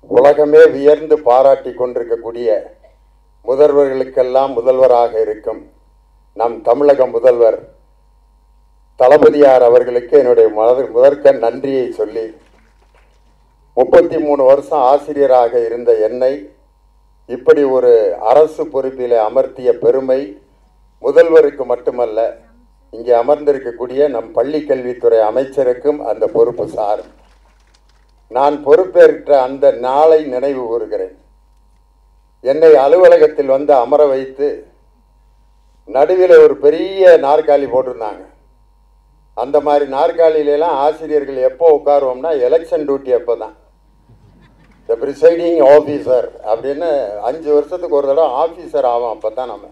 உலகமே வியர்ந்து பாராட்டி கொண்டிருக்கக்கூடிய முதல்வர்களுக்கெல்லாம் முதல்வராக இருக்கும் நம் தமிழக முதல்வர் தளபதியார் அவர்களுக்கு என்னுடைய மத முதற்க நன்றியை சொல்லி முப்பத்தி மூணு வருஷம் ஆசிரியராக இருந்த என்னை இப்படி ஒரு அரசு பொறுப்பில் அமர்த்திய பெருமை முதல்வருக்கு மட்டுமல்ல இங்கே அமர்ந்திருக்கக்கூடிய நம் பள்ளி கல்வித்துறை அமைச்சருக்கும் அந்த பொறுப்பு சாரும் நான் பொறுப்பேற்ற அந்த நாளை நினைவு கூறுகிறேன் என்னை அலுவலகத்தில் வந்து அமர வைத்து நடுவில் ஒரு பெரிய நாற்காலி போட்டிருந்தாங்க அந்த மாதிரி நாற்காலியிலலாம் ஆசிரியர்கள் எப்போ உட்காருவோம்னா எலெக்ஷன் டியூட்டி அப்போ தான் த ப்ரிசைடிங் ஆஃபீஸர் அப்படின்னு அஞ்சு வருஷத்துக்கு ஒரு தடவை ஆஃபீஸர் ஆகும் அப்போ தான் நம்ம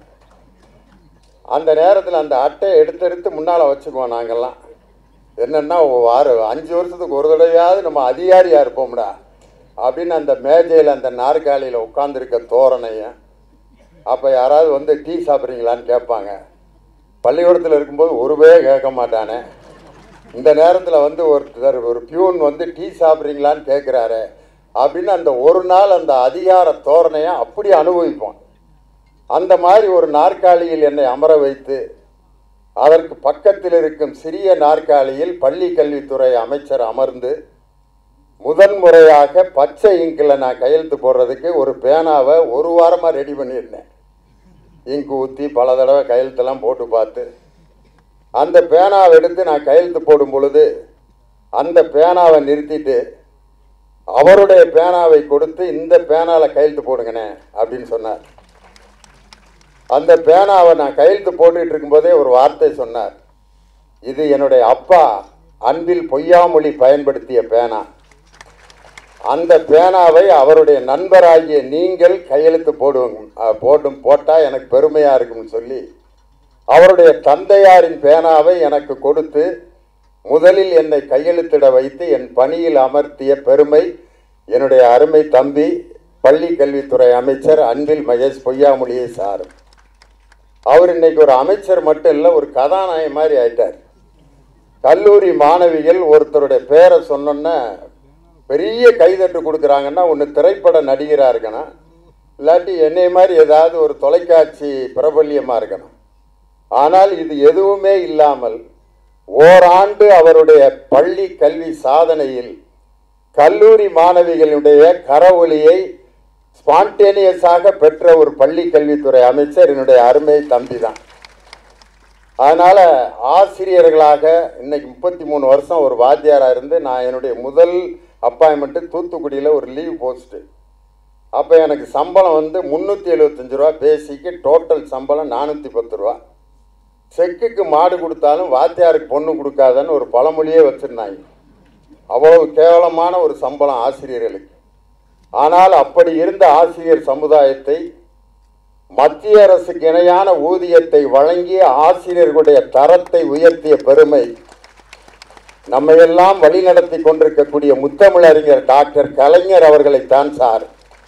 அந்த நேரத்தில் அந்த அட்டையை எடுத்து எடுத்து முன்னால் வச்சுக்குவோம் நாங்கள்லாம் என்னென்னா ஆறு அஞ்சு வருஷத்துக்கு ஒரு தடவையாவது நம்ம அதிகாரியாக இருப்போம்டா அப்படின்னு அந்த மேஜையில் அந்த நாற்காலியில் உட்காந்துருக்க தோரணையும் அப்போ யாராவது வந்து டீ சாப்பிட்றீங்களான்னு கேட்பாங்க பள்ளிக்கூடத்தில் இருக்கும்போது ஒருவே கேட்க மாட்டானே இந்த நேரத்தில் வந்து ஒருத்தர் ஒரு பியூன் வந்து டீ சாப்பிட்றீங்களான்னு கேட்குறாரு அப்படின்னு அந்த ஒரு நாள் அந்த அதிகார தோரணையை அப்படி அனுபவிப்போம் அந்த மாதிரி ஒரு நாற்காலியில் என்னை அமர வைத்து அதற்கு பக்கத்தில் இருக்கும் சிறிய நாற்காலியில் பள்ளி கல்வித்துறை அமைச்சர் அமர்ந்து முதன்முறையாக பச்சை இங்கில் நான் கையெழுத்து போடுறதுக்கு ஒரு பேனாவை ஒரு வாரமாக ரெடி பண்ணியிருந்தேன் இங்கு ஊற்றி பல தடவை கையெழுத்தெல்லாம் போட்டு பார்த்து அந்த பேனாவை எடுத்து நான் கையெழுத்து போடும் பொழுது அந்த பேனாவை நிறுத்திட்டு அவருடைய பேனாவை கொடுத்து இந்த பேனாவில் கையெழுத்து போடுங்கண்ணே அப்படின்னு சொன்னார் அந்த பேனாவை நான் கையெழுத்து போட்டுக்கிட்டு இருக்கும்போதே ஒரு வார்த்தை சொன்னார் இது என்னுடைய அப்பா அன்பில் பொய்யாமொழி பயன்படுத்திய பேனா அந்த பேனாவை அவருடைய நண்பராகிய நீங்கள் கையெழுத்து போடுவோங்க போடும் போட்டால் எனக்கு பெருமையாக இருக்கும்னு சொல்லி அவருடைய தந்தையாரின் பேனாவை எனக்கு கொடுத்து முதலில் என்னை கையெழுத்திட வைத்து என் பணியில் அமர்த்திய பெருமை என்னுடைய அருமை தம்பி பள்ளி கல்வித்துறை அமைச்சர் அன்பில் மகேஷ் பொய்யாமொழியை சாரும் அவர் இன்னைக்கு ஒரு அமைச்சர் மட்டும் இல்லை ஒரு கதாநாயகன் மாதிரி ஆயிட்டார் கல்லூரி மாணவிகள் ஒருத்தருடைய பேரை சொன்னோன்னே பெரிய கைதட்டு கொடுக்குறாங்கன்னா ஒன்று திரைப்பட நடிகராக இருக்கணும் இல்லாட்டி என்னை மாதிரி ஏதாவது ஒரு தொலைக்காட்சி பிரபல்யமாக இருக்கணும் ஆனால் இது எதுவுமே இல்லாமல் ஓராண்டு அவருடைய பள்ளி கல்வி சாதனையில் கல்லூரி மாணவிகளுடைய கரவொலியை ஸ்பான்டேனியஸாக பெற்ற ஒரு பள்ளி கல்வித்துறை அமைச்சர் என்னுடைய அருமை தம்பி தான் அதனால் ஆசிரியர்களாக இன்னைக்கு முப்பத்தி மூணு வருஷம் ஒரு வாத்தியாராக இருந்து நான் என்னுடைய முதல் அப்பாயின்மெண்ட்டு தூத்துக்குடியில் ஒரு லீவ் போஸ்ட்டு அப்போ எனக்கு சம்பளம் வந்து முந்நூற்றி எழுபத்தஞ்சு ரூபா பேசிக்கு டோட்டல் சம்பளம் நானூற்றி பத்து ரூபா செக்குக்கு மாடு கொடுத்தாலும் வாத்தியாருக்கு பொண்ணு கொடுக்காதன்னு ஒரு பழமொழியே வச்சுருந்தாங்க அவ்வளவு கேவலமான ஒரு சம்பளம் ஆசிரியர்களுக்கு ஆனால் அப்படி இருந்த ஆசிரியர் சமுதாயத்தை மத்திய அரசுக்கு இணையான ஊதியத்தை வழங்கிய ஆசிரியர்களுடைய தரத்தை உயர்த்திய பெருமை நம்மையெல்லாம் வழிநடத்தி கொண்டிருக்கக்கூடிய முத்தமிழறிஞர் டாக்டர் கலைஞர் அவர்களைத்தான் சார்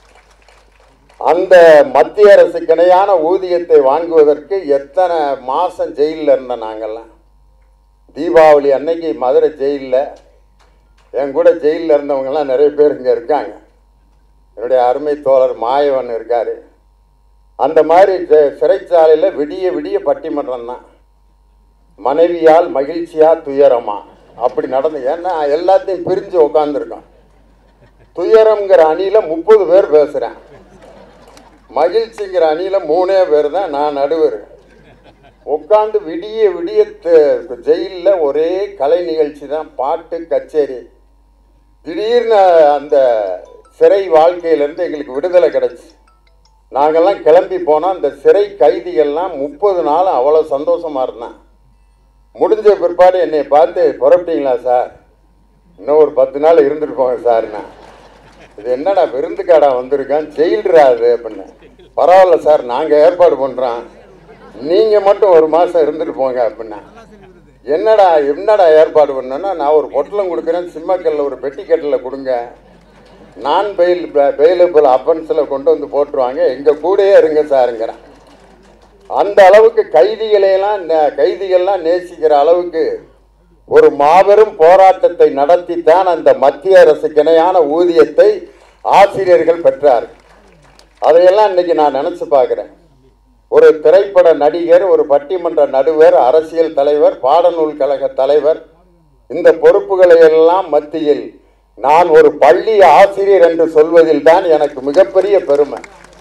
அந்த மத்திய அரசுக்கு இணையான ஊதியத்தை வாங்குவதற்கு எத்தனை மாதம் ஜெயிலில் இருந்த நாங்கள்லாம் தீபாவளி அன்னைக்கு மதுரை ஜெயிலில் என் கூட ஜெயிலில் இருந்தவங்கெல்லாம் நிறைய பேர் இங்கே இருக்காங்க என்னுடைய அருமை தோழர் மாயவன் இருக்கார் அந்த மாதிரி ஜெ- சிறைச்சாலையில் விடிய விடிய பட்டிமன்றம் தான் மனைவியால் மகிழ்ச்சியா துயரமா அப்படி நடந்து ஏன்னா எல்லாத்தையும் பிரிஞ்சு உட்காந்துருக்கோம் துயரம்ங்கிற அணியில் முப்பது பேர் பேசுகிறேன் மகிழ்ச்சிங்கிற அணியில் மூணே பேர் தான் நான் நடுவர் உட்காந்து விடிய விடிய ஜெயிலில் ஒரே கலை நிகழ்ச்சி தான் பாட்டு கச்சேரி திடீர்னு அந்த சிறை வாழ்க்கையிலேருந்து எங்களுக்கு விடுதலை கிடச்சி நாங்கள்லாம் கிளம்பி போனோம் அந்த சிறை கைதிகள்லாம் முப்பது நாள் அவ்வளோ சந்தோஷமாக இருந்தான் முடிஞ்ச பிற்பாடு என்னை பார்த்து புறப்பட்டீங்களா சார் இன்னும் ஒரு பத்து நாள் இருந்துட்டு போங்க சார்ண்ணா இது என்னடா விருந்துக்காடா வந்திருக்கான் ஜெயில்ரா அது அப்படின்னு பரவாயில்ல சார் நாங்கள் ஏற்பாடு பண்ணுறோம் நீங்கள் மட்டும் ஒரு மாதம் இருந்துட்டு போங்க அப்படின்னா என்னடா என்னடா ஏற்பாடு பண்ணேன்னா நான் ஒரு பொட்டலம் கொடுக்குறேன் சிம்மக்கல்ல ஒரு பெட்டி கட்டில் கொடுங்க நான் பெயில் பெயிலபிள் அப்பன்ஸில் கொண்டு வந்து போட்டுருவாங்க எங்கள் கூடயே இருங்க சாருங்கிறேன் அந்த அளவுக்கு கைதிகளையெல்லாம் நே- கைதிகள்லாம் நேசிக்கிற அளவுக்கு ஒரு மாபெரும் போராட்டத்தை நடத்தித்தான் அந்த மத்திய அரசுக்கு இணையான ஊதியத்தை ஆசிரியர்கள் பெற்றார் அதையெல்லாம் இன்னைக்கு நான் நினைச்சு பார்க்கிறேன் ஒரு திரைப்பட நடிகர் ஒரு பட்டிமன்ற நடுவர் அரசியல் தலைவர் பாடநூல் கழக தலைவர் இந்த பொறுப்புகளை எல்லாம் மத்தியில் நான் ஒரு பள்ளி ஆசிரியர் என்று சொல்வதில் தான் எனக்கு மிகப்பெரிய பெருமை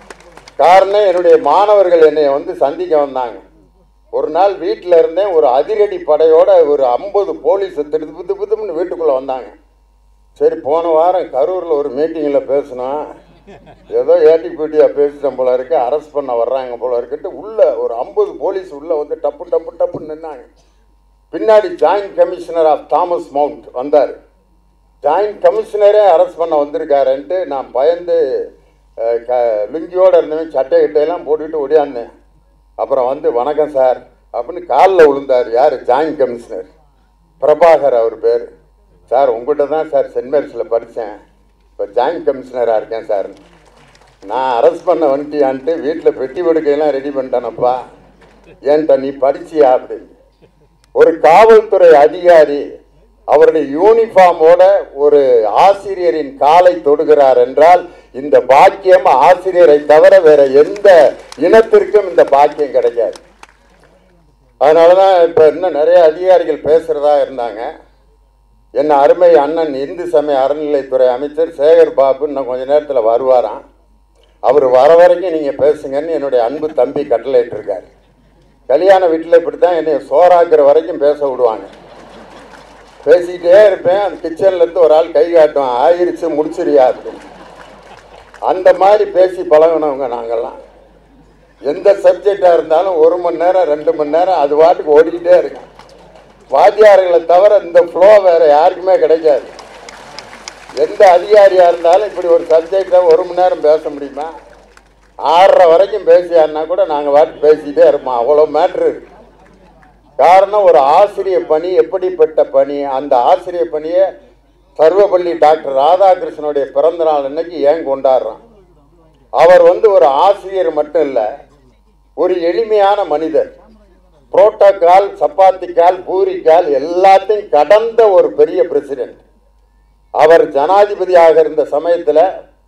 காரணம் என்னுடைய மாணவர்கள் என்னை வந்து சந்திக்க வந்தாங்க ஒரு நாள் வீட்டில் இருந்தேன் ஒரு அதிரடி படையோட ஒரு ஐம்பது போலீஸ் திடு புத்து புத்துன்னு வீட்டுக்குள்ளே வந்தாங்க சரி போன வாரம் கரூரில் ஒரு மீட்டிங்கில் பேசினோம் ஏதோ ஏட்டி கூட்டியாக பேசிட்டோம் போல இருக்கு அரெஸ்ட் பண்ண வர்றாங்க போல இருக்குன்ட்டு உள்ள ஒரு ஐம்பது போலீஸ் உள்ள வந்து டப்பு டப்பு டப்புன்னு நின்னாங்க பின்னாடி joint commissioner of Thomas Mount வந்தார் ஜாயின்ட் கமிஷனரே அரெஸ்ட் பண்ண வந்திருக்காருன்ட்டு நான் பயந்து அஹ், க லுங்கியோடு இருந்தவன் சட்டை கிட்டையெல்லாம் போட்டுக்கிட்டு ஓடியாந்தேன் அப்புறம் வந்து வணக்கம் சார் அப்படின்னு காலில் விழுந்தார் யார் ஜாயின்ட் கமிஷனர் பிரபாகர் அவர் பேர் சார் உங்கள்கிட்ட தான் சார் சென்ட் மேரிஸில் படித்தேன் இப்போ ஜாயின்ட் கமிஷனராக இருக்கேன் சார் நான் அரெஸ்ட் பண்ண வந்துட்டியான்ட்டு வீட்டில் பெட்டி படுக்கையெல்லாம் ரெடி பண்ணிட்டேனப்பா ஏன்ட்ட நீ படிச்சியா அப்படின்னு ஒரு காவல்துறை அதிகாரி அவருடைய யூனிஃபார்மோட ஒரு ஆசிரியரின் காலை தொடுகிறார் என்றால் இந்த பாக்கியம் ஆசிரியரை தவிர வேற எந்த இனத்திற்கும் இந்த பாக்கியம் கிடைக்காது அதனாலதான் இப்ப இன்னும் நிறைய அதிகாரிகள் பேசுறதா இருந்தாங்க என்ன அருமை அண்ணன் இந்து சமய அறநிலைத்துறை அமைச்சர் சேகர் பாபு இன்னும் கொஞ்ச நேரத்தில் வருவாராம் அவர் வர வரைக்கும் நீங்கள் பேசுங்கன்னு என்னுடைய அன்பு தம்பி கட்டளையிட்டு இருக்காரு கல்யாண வீட்டில் இப்படி தான் என்னை சோறாக்குற வரைக்கும் பேச விடுவாங்க பேசிக்கிட்டே இருப்பேன் அந்த கிச்சன்லேருந்து ஒரு ஆள் கை காட்டுவான் ஆயிருச்சு முடிச்சிரியா அப்படின்னு அந்த மாதிரி பேசி பழகினவங்க நாங்கள்லாம் எந்த சப்ஜெக்டாக இருந்தாலும் ஒரு மணி நேரம் ரெண்டு மணி நேரம் அது பாட்டுக்கு ஓடிக்கிட்டே இருக்கும் வாத்தியார்களை தவிர இந்த ஃப்ளோ வேற யாருக்குமே கிடைக்காது எந்த அதிகாரியாக இருந்தாலும் இப்படி ஒரு சப்ஜெக்டை ஒரு மணி நேரம் பேச முடியுமா ஆறரை வரைக்கும் பேசியாருன்னா கூட நாங்கள் பாட்டு பேசிக்கிட்டே இருப்போம் அவ்வளோ மேட்ரு இருக்கு காரணம் ஒரு ஆசிரியர் பணி எப்படிப்பட்ட பணி அந்த ஆசிரியர் பணியை சர்வபள்ளி டாக்டர் ராதாகிருஷ்ணனுடைய பிறந்த நாள் அன்னைக்கு ஏன் கொண்டாடுறான் அவர் வந்து ஒரு ஆசிரியர் மட்டும் இல்லை ஒரு எளிமையான மனிதர் புரோட்டோகால் சப்பாத்திக்கால் பூரிக்கால் எல்லாத்தையும் கடந்த ஒரு பெரிய பிரசிடென்ட் அவர் ஜனாதிபதியாக இருந்த சமயத்தில்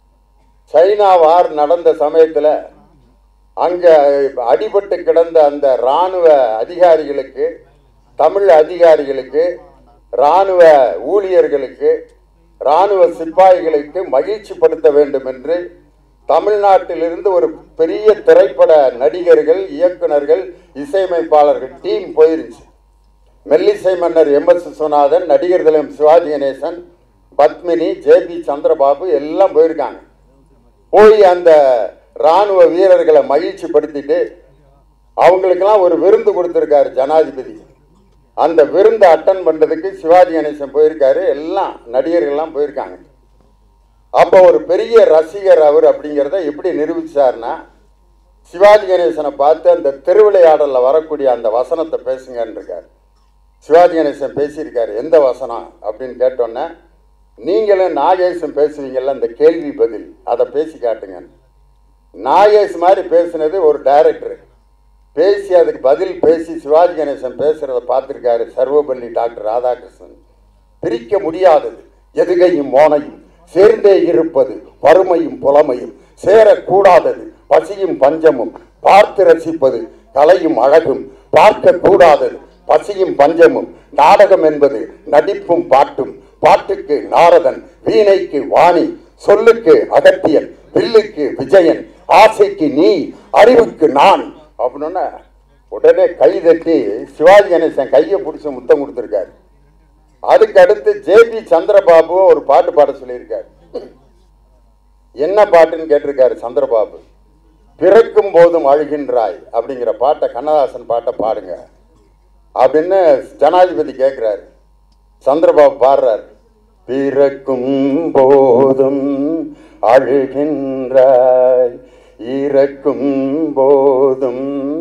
சைனா வார் நடந்த சமயத்தில் அங்கே அடிபட்டு கிடந்த அந்த இராணுவ அதிகாரிகளுக்கு தமிழ் அதிகாரிகளுக்கு இராணுவ ஊழியர்களுக்கு இராணுவ சிப்பாய்களுக்கு மகிழ்ச்சிப்படுத்த வேண்டும் என்று தமிழ்நாட்டிலிருந்து ஒரு பெரிய திரைப்பட நடிகர்கள் இயக்குனர்கள் இசையமைப்பாளர்கள் டீம் போயிருச்சு மெல்லிசை மன்னர் எம் எஸ் விஸ்வநாதன் நடிகர் திலம் சிவாஜி கணேசன் பத்மினி ஜேபி சந்திரபாபு எல்லாம் போயிருக்காங்க போய் அந்த இராணுவ வீரர்களை மகிழ்ச்சிப்படுத்திட்டு அவங்களுக்கெல்லாம் ஒரு விருந்து கொடுத்துருக்காரு ஜனாதிபதி அந்த விருந்தை அட்டன் பண்ணுறதுக்கு சிவாஜி கணேசன் போயிருக்காரு எல்லாம் நடிகர்கள்லாம் போயிருக்காங்க அப்போ ஒரு பெரிய ரசிகர் அவர் அப்படிங்கிறத எப்படி நிரூபிச்சார்னா சிவாஜி கணேசனை பார்த்து அந்த திருவிளையாடலில் வரக்கூடிய அந்த வசனத்தை பேசுங்கன்னு இருக்காரு சிவாஜி கணேசன் பேசியிருக்காரு எந்த வசனம் அப்படின்னு கேட்டோன்னே நீங்களும் நாகேஷும் பேசுவீங்கல்ல அந்த கேள்வி பதில் அதை பேசி காட்டுங்க நாகேஷ் மாதிரி பேசுனது ஒரு டைரக்டர் பேசி அதுக்கு பதில் பேசி சிவாஜி கணேசன் பேசுறத பார்த்துருக்காரு சர்வபள்ளி டாக்டர் ராதாகிருஷ்ணன் பிரிக்க முடியாதது எதுகையும் மோனையும் சேர்ந்தே இருப்பது வறுமையும் புலமையும் சேரக்கூடாதது பசியும் பஞ்சமும் பார்த்து ரசிப்பது கலையும் அழகும் பார்க்க கூடாதது பசியும் பஞ்சமும் நாடகம் என்பது நடிப்பும் பாட்டும் பாட்டுக்கு நாரதன் வீணைக்கு வாணி சொல்லுக்கு அகத்தியன் வில்லுக்கு விஜயன் ஆசைக்கு நீ அறிவுக்கு நான் அப்படின்னா உடனே கை தட்டி சிவாஜி கணேசன் கையை பிடிச்சி முத்தம் கொடுத்துருக்காரு அதுக்கு அடுத்து ஜேபி சந்திரபாபு ஒரு பாட்டு பாட சொல்லியிருக்காரு என்ன பாட்டுன்னு கேட்டிருக்காரு சந்திரபாபு பிறக்கும் போதும் அழுகின்றாய் அப்படிங்கிற பாட்டை கண்ணதாசன் பாட்டை பாடுங்க அப்படின்னு ஜனாதிபதி கேட்குறாரு சந்திரபாபு பாடுறார் பிறக்கும் போதும் அழுகின்றாய் இறக்கும் போதும்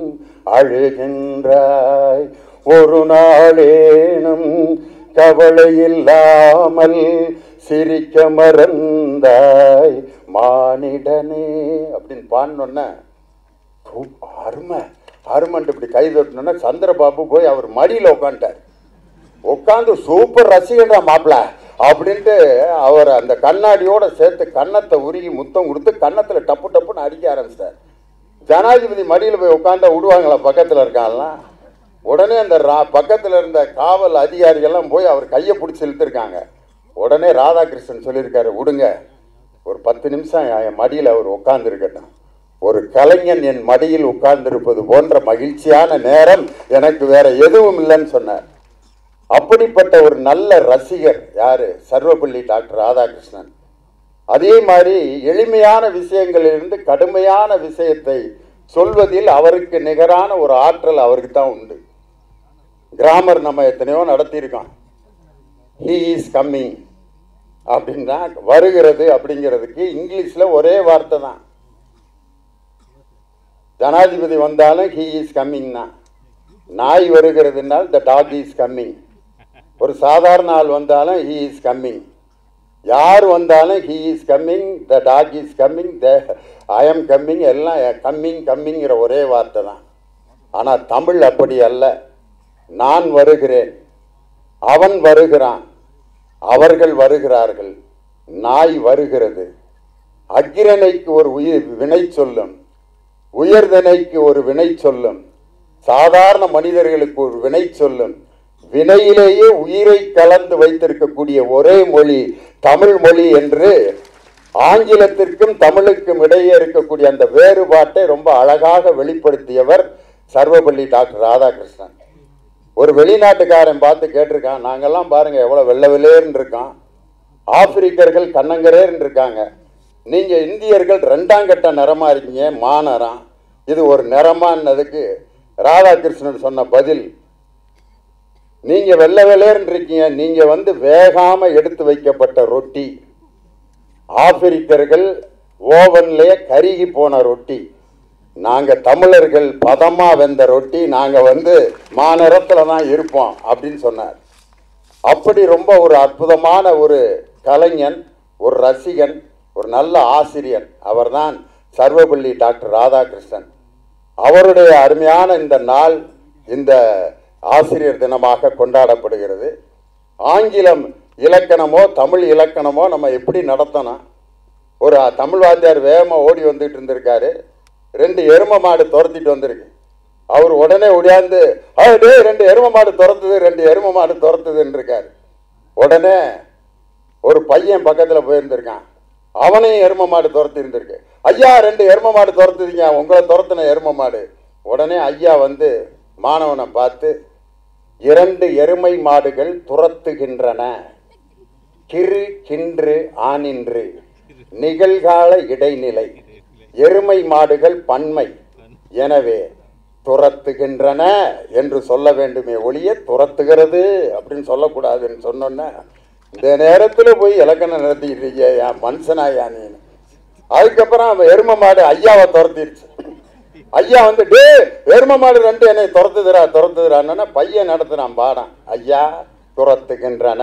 அழுகின்றாய் ஒரு நாளேனும் கவலை இல்லாமல் சிரிக்க மறந்தாய் மானிடனே அப்படின்னு பாடினோன்னே சூப், அருமை அருமன்ட்டு இப்படி கை தட்டினோன்னா சந்திரபாபு போய் அவர் மடியில் உட்காந்துட்டார் உட்காந்து சூப்பர் ரசிகன்டா மாப்பிள அப்படின்ட்டு அவர் அந்த கண்ணாடியோட சேர்த்து கன்னத்தை உருகி முத்தம் கொடுத்து கன்னத்துல டப்பு டப்புன்னு அடிக்க ஆரம்பிச்சிட்டார் ஜனாதிபதி மடியில் போய் உட்காந்தா விடுவாங்களா பக்கத்தில் இருக்கான்லாம் உடனே அந்த ரா பக்கத்தில் இருந்த காவல் அதிகாரிகள்லாம் போய் அவர் கையை பிடிச்சி இழுத்துருக்காங்க உடனே ராதாகிருஷ்ணன் சொல்லியிருக்காரு விடுங்க ஒரு பத்து நிமிஷம் என் மடியில் அவர் உட்கார்ந்துருக்கட்டும் ஒரு கலைஞன் என் மடியில் உட்கார்ந்திருப்பது போன்ற மகிழ்ச்சியான நேரம் எனக்கு வேற எதுவும் இல்லைன்னு சொன்னார் அப்படிப்பட்ட ஒரு நல்ல ரசிகர் யாரு சர்வப்பள்ளி டாக்டர் ராதாகிருஷ்ணன் அதே மாதிரி எளிமையான விஷயங்களிலிருந்து கடுமையான விஷயத்தை சொல்வதில் அவருக்கு நிகரான ஒரு ஆற்றல் அவருக்கு தான் உண்டு கிராமர் நம்ம எத்தனையோ நடத்தியிருக்கோம் ஹீ இஸ் கம்மிங் அப்படின்னா வருகிறது அப்படிங்கிறதுக்கு இங்கிலீஷில் ஒரே வார்த்தை தான் ஜனாதிபதி வந்தாலும் ஹீ இஸ் கம்மிங் தான் நாய் வருகிறதுனால் த டாக் இஸ் கம்மிங் ஒரு சாதாரண ஆள் வந்தாலும் ஹீ இஸ் கம்மிங் யார் வந்தாலும் he is coming the dog is coming the I am coming எல்லாம் கம்மிங் கம்மிங்கிற ஒரே வார்த்தை தான் ஆனால் தமிழ் அப்படி அல்ல நான் வருகிறேன் அவன் வருகிறான் அவர்கள் வருகிறார்கள் நாய் வருகிறது அக்கிரனைக்கு ஒரு உயிர் வினை சொல்லும் உயர்தனைக்கு ஒரு வினை சொல்லும் சாதாரண மனிதர்களுக்கு ஒரு வினை சொல்லும் வினையிலேயே உயிரை கலந்து வைத்திருக்கக்கூடிய ஒரே மொழி தமிழ் மொழி என்று ஆங்கிலத்திற்கும் தமிழுக்கும் இடையே இருக்கக்கூடிய அந்த வேறுபாட்டை ரொம்ப அழகாக வெளிப்படுத்தியவர் சர்வபள்ளி டாக்டர் ராதாகிருஷ்ணன் ஒரு வெளிநாட்டுக்காரன் பார்த்து கேட்டிருக்கான் நாங்கெல்லாம் பாருங்க எவ்வளோ வெள்ளை வெள்ளேன்னு இருக்கான் ஆப்பிரிக்கர்கள் கண்ணங்கரேன்னு இருக்காங்க நீங்க இந்தியர்கள் ரெண்டாம் கட்ட நிறமா இருக்கீங்க மாநரம் இது ஒரு நிறமான்னதுக்கு ராதாகிருஷ்ணன் சொன்ன பதில் நீங்க வெள்ளை வெள்ளேன்னு இருக்கீங்க நீங்க வந்து வேகாம எடுத்து வைக்கப்பட்ட ரொட்டி ஆப்பிரிக்கர்கள் ஓவன்லயே கருகி போன ரொட்டி நாங்க தமிழர்கள் பதமா வெந்த ரொட்டி நாங்க வந்து மாநிறத்துல தான் இருப்போம் அப்படின்னு சொன்னார் அப்படி ரொம்ப ஒரு அற்புதமான ஒரு கலைஞன் ஒரு ரசிகன் ஒரு நல்ல ஆசிரியர் அவர்தான் சர்வபள்ளி டாக்டர் ராதாகிருஷ்ணன் அவருடைய அருமையான இந்த நாள் இந்த ஆசிரியர் தினமாக கொண்டாடப்படுகிறது ஆங்கிலம் இலக்கணமோ தமிழ் இலக்கணமோ நம்ம எப்படி நடத்தணும் ஒரு தமிழ் வாத்தியார் வேகமாக ஓடி வந்துட்டு இருந்திருக்காரு ரெண்டு எரும மாடு துரத்திட்டு வந்திருக்கு அவர் உடனே ஒடியாந்து "ஆ, டேய் ரெண்டு எரும மாடு துரத்துது ரெண்டு எரும மாடு துரத்துதுன்னு இருக்காரு உடனே ஒரு பையன் பக்கத்தில் போயிருந்திருக்கான் அவனையும் எரும மாடு துரத்தி இருந்திருக்கு ஐயா ரெண்டு எரும மாடு துரத்துதீங்க உங்களை துரத்தின எரும மாடு உடனே ஐயா வந்து மாணவனை பார்த்து இரண்டு எருமை மாடுகள் துரத்துகின்றன கிறு கின்று ஆனின்று நிகழ்கால இடைநிலை எருமை மாடுகள் பன்மை எனவே துரத்துகின்றன என்று சொல்ல வேண்டுமே ஒழிய துரத்துகிறது அப்படின்னு சொல்லக்கூடாதுன்னு சொன்னோன்னே இந்த நேரத்தில் போய் இலக்கணம் நடத்திக்கிட்டு இருக்கிய என் மனுஷனாயா நீ அதுக்கப்புறம் அவன் எரும மாடு ஐயாவை துரத்திடுச்சு ஐயா வந்து டே எரும மாடு ரெண்டு என்னை துரத்துதுரா துரத்துதுரான்னு பையன் நடத்துனான் பாடம் ஐயா துரத்துகின்றன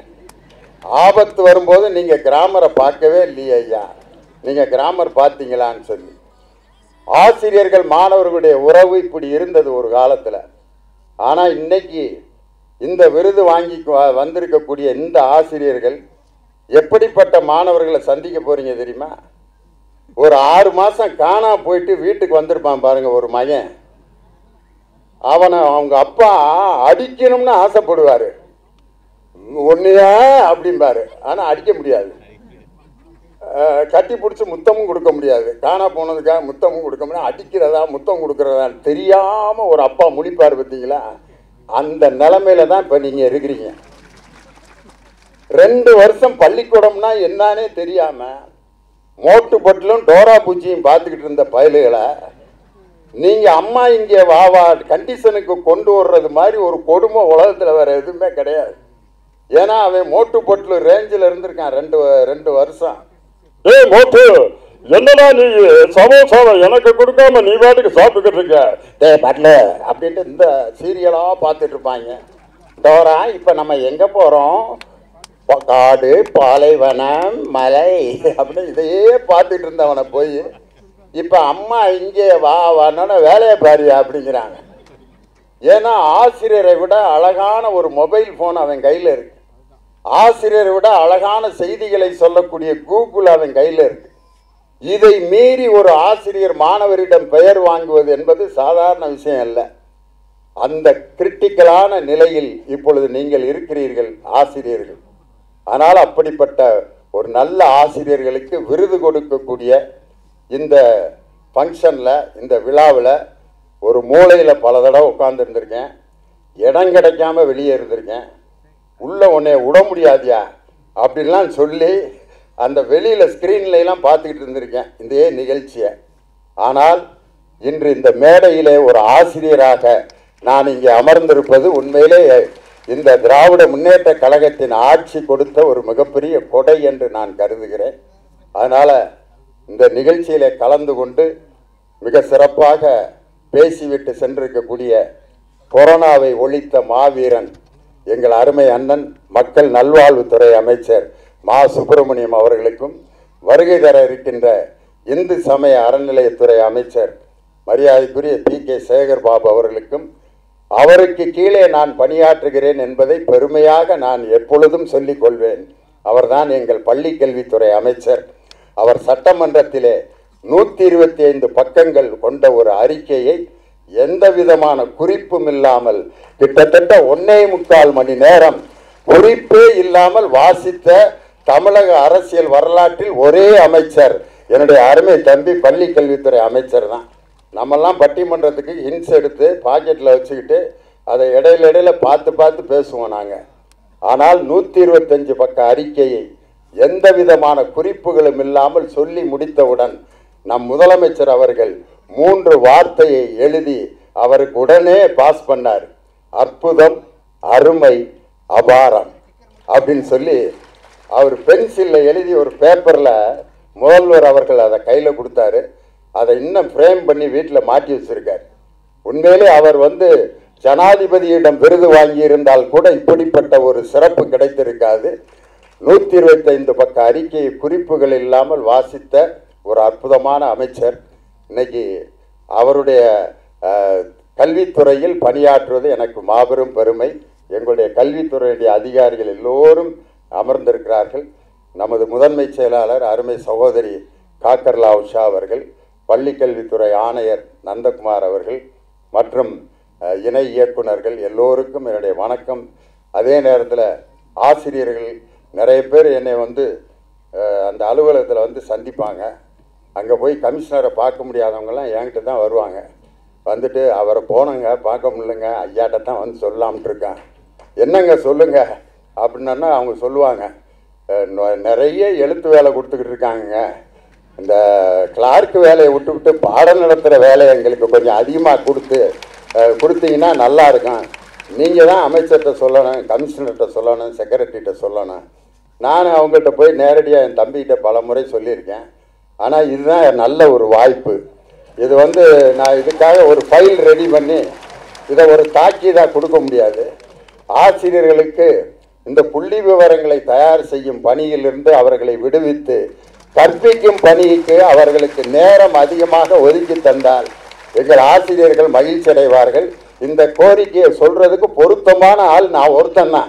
ஆபத்து வரும்போது நீங்க கிராமரை பார்க்கவே இல்லையே ஐயா நீங்க கிராமர் பார்த்தீங்களான்னு சொல்லி ஆசிரியர்கள் மாணவர்களுடைய உறவு இப்படி இருந்தது ஒரு காலத்துல ஆனா இன்னைக்கு இந்த விருது வாங்கி வ- வந்திருக்கக்கூடிய இந்த ஆசிரியர்கள் எப்படிப்பட்ட மாணவர்களை சந்திக்க போறீங்க தெரியுமா ஒரு ஆறு மாசம் காணா போயிட்டு வீட்டுக்கு வந்திருப்பான் பாருங்க ஒரு மகன் அவனை அவங்க அப்பா அடிக்கணும்னு ஆசைப்படுவாரு ஒன்னையா அப்படிம்பாரு ஆனா அடிக்க முடியாது அஹ், கட்டி பிடிச்சி முத்தமும் கொடுக்க முடியாது காணா போனதுக்காக முத்தமும் கொடுக்க முடியாது அடிக்கிறதா முத்தம் கொடுக்கறதா தெரியாம ஒரு அப்பா முழிப்பார் பார்த்தீங்களா அந்த நிலைமையில தான் இப்ப நீங்க இருக்கிறீங்க ரெண்டு வருஷம் பள்ளிக்கூடம்னா என்னன்னே தெரியாம மோட்டு பொட்டிலும் டோரா பூச்சியும் பார்த்துக்கிட்டு இருந்த பயலுகளை நீங்க அம்மா இங்கே வா வா கண்டிஷனுக்கு கொண்டு வர்றது மாதிரி ஒரு கொடுமை உலகத்துல வேற எதுவுமே கிடையாது ஏன்னா அவன் மோட்டு பொட்டில் ரேஞ்சில் இருந்திருக்கான் ரெண்டு வ- ரெண்டு வருஷம் ஏய் மோட்டு என்னடா நீ சமோசாவை எனக்கு கொடுக்காம நீ பாட்டுக்கு சாப்பிட்டுக்கிட்டு இருக்க டே பட்ல அப்படின்ட்டு இந்த சீரியலாக பார்த்துட்டு இருப்பாங்க டோரா இப்போ நம்ம எங்கே போகிறோம் காடு பாலைவனம் மலை அப்படின்னு இதையே பார்த்துட்டு இருந்தவனை போய் இப்போ அம்மா இங்கே வா வான்னு வேலையை பாரு அப்படிங்கிறாங்க ஏன்னா ஆசிரியரை விட அழகான ஒரு மொபைல் ஃபோன் அவன் கையில் இருக்கு ஆசிரியரை விட அழகான செய்திகளை சொல்லக்கூடிய கூகுள் அவன் கையில் இருக்கு இதை மீறி ஒரு ஆசிரியர் மாணவரிடம் பெயர் வாங்குவது என்பது சாதாரண விஷயம் அல்ல அந்த கிரிட்டிக்கலான நிலையில் இப்பொழுது நீங்கள் இருக்கிறீர்கள் ஆசிரியர்கள் ஆனால் அப்படிப்பட்ட ஒரு நல்ல ஆசிரியர்களுக்கு விருது கொடுக்கக்கூடிய இந்த ஃபங்க்ஷனில் இந்த விழாவில் ஒரு மூலையில் பல தடவை உட்காந்துருந்துருக்கேன் இடம் கிடைக்காம வெளியே இருந்திருக்கேன் உள்ளே உன்னை விட முடியாதியா அப்படின்லாம் சொல்லி அந்த வெளியில் ஸ்க்ரீன்லாம் பார்த்துக்கிட்டு இருந்திருக்கேன் இந்த நிகழ்ச்சியை ஆனால் இன்று இந்த மேடையிலே ஒரு ஆசிரியராக நான் இங்கே அமர்ந்திருப்பது உண்மையிலே இந்த திராவிட முன்னேற்ற கழகத்தின் ஆட்சி கொடுத்த ஒரு மிகப்பெரிய கொடை என்று நான் கருதுகிறேன் அதனால் இந்த நிகழ்ச்சியிலே கலந்து கொண்டு மிக சிறப்பாக பேசிவிட்டு சென்றிருக்கக்கூடிய கொரோனாவை ஒழித்த மாவீரன் எங்கள் அருமை அண்ணன் மக்கள் நல்வாழ்வுத்துறை அமைச்சர் மா சுப்பிரமணியம் அவர்களுக்கும் வருகை தர இருக்கின்ற இந்து சமய அறநிலையத்துறை அமைச்சர் மரியாதைக்குரிய பி கே சேகர் பாபு அவர்களுக்கும் அவருக்கு கீழே நான் பணியாற்றுகிறேன் என்பதை பெருமையாக நான் எப்பொழுதும் சொல்லிக் கொள்வேன் அவர்தான் எங்கள் பள்ளி கல்வித்துறை அமைச்சர் அவர் சட்டமன்றத்திலே நூற்றி இருபத்தி ஐந்து பக்கங்கள் கொண்ட ஒரு அறிக்கையை எந்த விதமான குறிப்பும் இல்லாமல் கிட்டத்தட்ட ஒன்னே முக்கால் மணி நேரம் குறிப்பே இல்லாமல் வாசித்த தமிழக அரசியல் வரலாற்றில் ஒரே அமைச்சர் என்னுடைய அருமை தம்பி பள்ளி கல்வித்துறை அமைச்சர் தான் நம்மெல்லாம் பட்டிமன்றத்துக்கு ஹின்ஸ் எடுத்து பாக்கெட்டில் வச்சுக்கிட்டு அதை இடையில இடையில பார்த்து பார்த்து பேசுவோம் நாங்கள் ஆனால் நூற்றி இருபத்தஞ்சு பக்க அறிக்கையை எந்த விதமான குறிப்புகளும் இல்லாமல் சொல்லி முடித்தவுடன் நம் முதலமைச்சர் அவர்கள் மூன்று வார்த்தையை எழுதி அவருக்கு உடனே பாஸ் பண்ணார் அற்புதம் அருமை அபாரம் அப்படின்னு சொல்லி அவர் பென்சிலில் எழுதி ஒரு பேப்பரில் முதல்வர் அவர்கள் அதை கையில் கொடுத்தாரு அதை இன்னும் ஃப்ரேம் பண்ணி வீட்டில் மாட்டி வச்சிருக்கார் உண்மையிலே அவர் வந்து ஜனாதிபதியிடம் விருது வாங்கியிருந்தால் கூட இப்படிப்பட்ட ஒரு சிறப்பு கிடைத்திருக்காது நூற்றி இருபத்தைந்து பக்க அறிக்கை குறிப்புகள் இல்லாமல் வாசித்த ஒரு அற்புதமான அமைச்சர் இன்னைக்கு அவருடைய அஹ், கல்வித்துறையில் பணியாற்றுவது எனக்கு மாபெரும் பெருமை எங்களுடைய கல்வித்துறையுடைய அதிகாரிகள் எல்லோரும் அமர்ந்திருக்கிறார்கள் நமது முதன்மை செயலாளர் அருமை சகோதரி காக்கர்லா உஷா அவர்கள் பள்ளிக்கல்வித்துறை ஆணையர் நந்தகுமார் அவர்கள் மற்றும் அஹ், இணை இயக்குனர்கள் எல்லோருக்கும் என்னுடைய வணக்கம் அதே நேரத்தில் ஆசிரியர்கள் நிறைய பேர் என்னை வந்து அஹ், அந்த அலுவலகத்தில் வந்து சந்திப்பாங்க அங்கே போய் கமிஷனரை பார்க்க முடியாதவங்கெல்லாம் என்கிட்ட தான் வருவாங்க வந்துட்டு அவரை போனங்க பார்க்க முடியலங்க ஐயாட்ட தான் வந்து சொல்லலாம்னு இருக்கேன் என்னங்க சொல்லுங்க அப்படின்னா அவங்க சொல்லுவாங்க "அஹ், நொ- நிறைய எழுத்து வேலை கொடுத்துக்கிட்டு இருக்காங்கங்க இந்த கிளார்க் வேலையை விட்டுவிட்டு பாடம் நடத்துகிற வேலையை எங்களுக்கு கொஞ்சம் அதிகமாக கொடுத்து அஹ், கொடுத்தீங்கன்னா நல்லா இருக்கும் நீங்கள் தான் அமைச்சர்கிட்ட சொல்லணும் கமிஷனர்கிட்ட சொல்லணும் செக்ரட்டரிகிட்ட சொல்லணும் நான் அவங்கள்ட்ட போய் நேரடியாக என் தம்பிகிட்ட பல முறை சொல்லியிருக்கேன் ஆனால் இதுதான் நல்ல ஒரு வாய்ப்பு இது வந்து நான் இதுக்காக ஒரு ஃபைல் ரெடி பண்ணி இதை ஒரு தாக்கீதாக கொடுக்க முடியாது ஆசிரியர்களுக்கு இந்த புள்ளி விவரங்களை தயார் செய்யும் பணியிலிருந்து அவர்களை விடுவித்து கற்பிக்கும் பணிக்கு அவர்களுக்கு நேரம் அதிகமாக ஒதுக்கி தந்தால் எங்கள் ஆசிரியர்கள் மகிழ்ச்சி அடைவார்கள் இந்த கோரிக்கையை சொல்றதுக்கு பொருத்தமான ஆள் நான் ஒருத்தன் தான்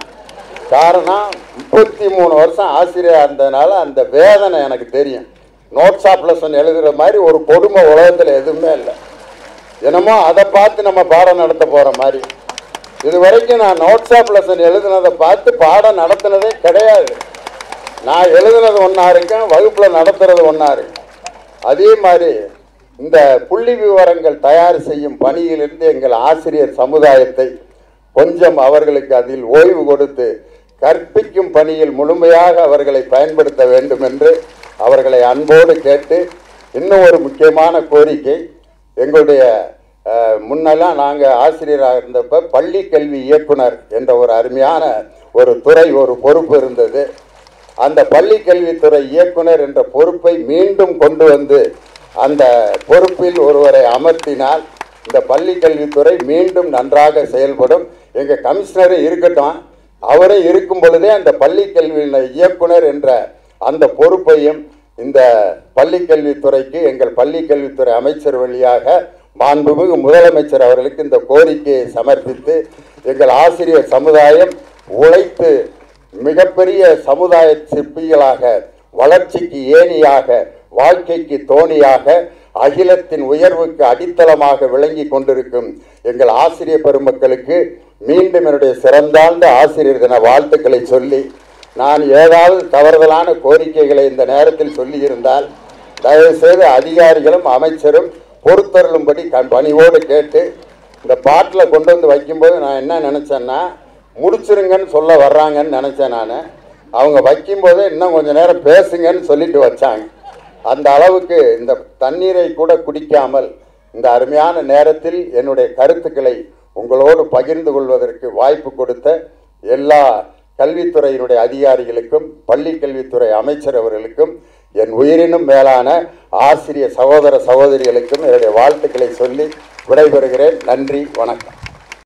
காரணம் முப்பத்தி மூணு வருஷம் ஆசிரியராக இருந்ததுனால அந்த வேதனை எனக்கு தெரியும் நோட்ஸ் ஆஃப் லெசன் எழுதுகிற மாதிரி ஒரு கொடுமை உலகத்தில் எதுவுமே இல்லை என்னமோ அதை பார்த்து நம்ம பாடம் நடத்த போகிற மாதிரி இது வரைக்கும் நான் நோட்ஸ் ஆஃப் லெசன் எழுதுனதை பார்த்து பாடம் நடத்துனதே கிடையாது நான் எழுதுனது ஒன்றா இருக்கேன் வகுப்பில் நடத்துறது ஒன்றா இருக்கு அதே மாதிரி இந்த புள்ளி விவரங்கள் தயார் செய்யும் பணியிலிருந்து எங்கள் ஆசிரியர் சமுதாயத்தை கொஞ்சம் அவர்களுக்கு அதில் ஓய்வு கொடுத்து கற்பிக்கும் பணியில் முழுமையாக அவர்களை பயன்படுத்த வேண்டும் என்று அவர்களை அன்போடு கேட்டு இன்னும் ஒரு முக்கியமான கோரிக்கை எங்களுடைய அஹ், முன்னெல்லாம் நாங்கள் ஆசிரியராக இருந்தப்ப பள்ளி கல்வி இயக்குனர் என்ற ஒரு அருமையான ஒரு துறை ஒரு பொறுப்பு இருந்தது அந்த பள்ளி கல்வித்துறை இயக்குனர் என்ற பொறுப்பை மீண்டும் கொண்டு வந்து அந்த பொறுப்பில் ஒருவரை அமர்த்தினால் இந்த பள்ளி கல்வித்துறை மீண்டும் நன்றாக செயல்படும் எங்கள் கமிஷனரும் இருக்கட்டும் அவரும் இருக்கும் பொழுதே அந்த பள்ளி கல்வி இயக்குனர் என்ற அந்த பொறுப்பையும் இந்த பள்ளி கல்வித்துறைக்கு எங்கள் பள்ளி கல்வித்துறை அமைச்சர் வழியாக மாண்புமிகு முதலமைச்சர் அவர்களுக்கு இந்த கோரிக்கையை சமர்ப்பித்து எங்கள் ஆசிரியர் சமுதாயம் உழைத்து மிகப்பெரிய சமுதாய சிற்பிகளாக வளர்ச்சிக்கு ஏணியாக வாழ்க்கைக்கு தோணியாக அகிலத்தின் உயர்வுக்கு அடித்தளமாக விளங்கி கொண்டிருக்கும் எங்கள் ஆசிரியர் பெருமக்களுக்கு மீண்டும் என்னுடைய சிறந்தாழ்ந்த ஆசிரியர் தின வாழ்த்துக்களை சொல்லி நான் ஏதாவது தவறுதலான கோரிக்கைகளை இந்த நேரத்தில் சொல்லியிருந்தால் தயவுசெய்து அதிகாரிகளும் அமைச்சரும் பொறுத்தருளும்படி கண் பணிவோடு கேட்டு இந்த பாட்டில் கொண்டு வந்து வைக்கும்போது நான் என்ன நினச்சேன்னா முடிச்சிருங்கன்னு சொல்ல வர்றாங்கன்னு நினச்சேன் நான் அவங்க வைக்கும்போதே இன்னும் கொஞ்சம் நேரம் பேசுங்கன்னு சொல்லிட்டு வச்சாங்க அந்த அளவுக்கு இந்த தண்ணீரை கூட குடிக்காமல் இந்த அருமையான நேரத்தில் என்னுடைய கருத்துக்களை உங்களோடு பகிர்ந்து கொள்வதற்கு வாய்ப்பு கொடுத்த எல்லா கல்வித்துறையினுடைய அதிகாரிகளுக்கும் பள்ளி கல்வித்துறை அமைச்சர் அவர்களுக்கும் என் உயிரினும் மேலான ஆசிரிய சகோதர சகோதரிகளுக்கும் என்னுடைய வாழ்த்துக்களை சொல்லி விடைபெறுகிறேன் நன்றி வணக்கம்